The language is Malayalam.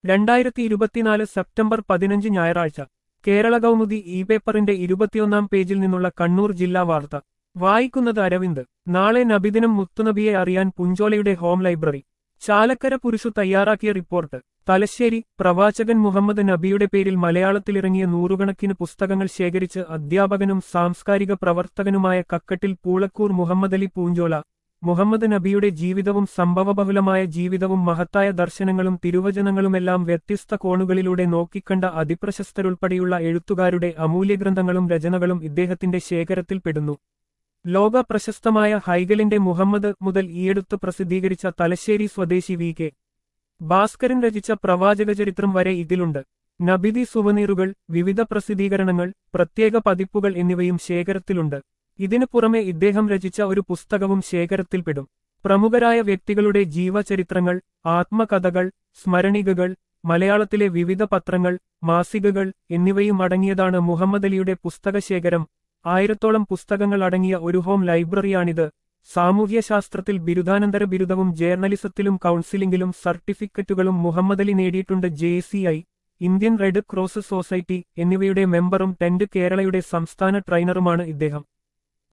രണ്ടായിരത്തി ഇരുപത്തിനാല് സെപ്റ്റംബർ പതിനഞ്ച് ഞായറാഴ്ച കേരള കൗമുദി ഇ പേപ്പറിന്റെ ഇരുപത്തിയൊന്നാം പേജിൽ നിന്നുള്ള കണ്ണൂർ ജില്ലാ വാർത്ത വായിക്കുന്നത് അരവിന്ദ് നാളെ നബിദിനം മുത്തുനബിയെ അറിയാൻ പുഞ്ചോലയുടെ ഹോം ലൈബ്രറി ചാലക്കര പുരുഷു തയ്യാറാക്കിയ റിപ്പോർട്ട് തലശ്ശേരി പ്രവാചകൻ മുഹമ്മദ് നബിയുടെ പേരിൽ മലയാളത്തിലിറങ്ങിയ നൂറുകണക്കിന് പുസ്തകങ്ങൾ ശേഖരിച്ച് അധ്യാപകനും സാംസ്കാരിക പ്രവർത്തകനുമായ കക്കട്ടിൽ പൂളക്കൂർ മുഹമ്മദലി പൂഞ്ചോല മുഹമ്മദ് നബിയുടെ ജീവിതവും സംഭവബഹുലമായ ജീവിതവും മഹത്തായ ദർശനങ്ങളും തിരുവചനങ്ങളുമെല്ലാം വ്യത്യസ്ത കോണുകളിലൂടെ നോക്കിക്കണ്ട അതിപ്രശസ്തരുൾപ്പെടെയുള്ള എഴുത്തുകാരുടെ അമൂല്യഗ്രന്ഥങ്ങളും രചനകളും ഇദ്ദേഹത്തിന്റെ ശേഖരത്തിൽപ്പെടുന്നു ലോക പ്രശസ്തമായ ഹൈഗലിന്റെ മുഹമ്മദ് മുതൽ ഈയടുത്ത് പ്രസിദ്ധീകരിച്ച തലശ്ശേരി സ്വദേശി വി കെ ഭാസ്കരൻ രചിച്ച പ്രവാചക ചരിത്രം വരെ ഇതിലുണ്ട് നബിദി സുവനീറുകൾ വിവിധ പ്രസിദ്ധീകരണങ്ങൾ പ്രത്യേക പതിപ്പുകൾ എന്നിവയും ശേഖരത്തിലുണ്ട് ഇതിനു പുറമെ ഇദ്ദേഹം രചിച്ച ഒരു പുസ്തകവും ശേഖരത്തിൽപ്പെടും പ്രമുഖരായ വ്യക്തികളുടെ ജീവചരിത്രങ്ങൾ ആത്മകഥകൾ സ്മരണികകൾ മലയാളത്തിലെ വിവിധ പത്രങ്ങൾ മാസികകൾ എന്നിവയും അടങ്ങിയതാണ് മുഹമ്മദ് അലിയുടെ പുസ്തകശേഖരം ആയിരത്തോളം പുസ്തകങ്ങൾ അടങ്ങിയ ഒരു ഹോം ലൈബ്രറിയാണിത് സാമൂഹ്യശാസ്ത്രത്തിൽ ബിരുദാനന്തര ബിരുദവും ജേർണലിസത്തിലും കൗൺസിലിംഗിലും സർട്ടിഫിക്കറ്റുകളും മുഹമ്മദ് അലി നേടിയിട്ടുണ്ട് J Indian red cross society എന്നിവയുടെ മെമ്പറും ടെന്റ് കേരളയുടെ സംസ്ഥാന ട്രെയിനറുമാണ് ഇദ്ദേഹം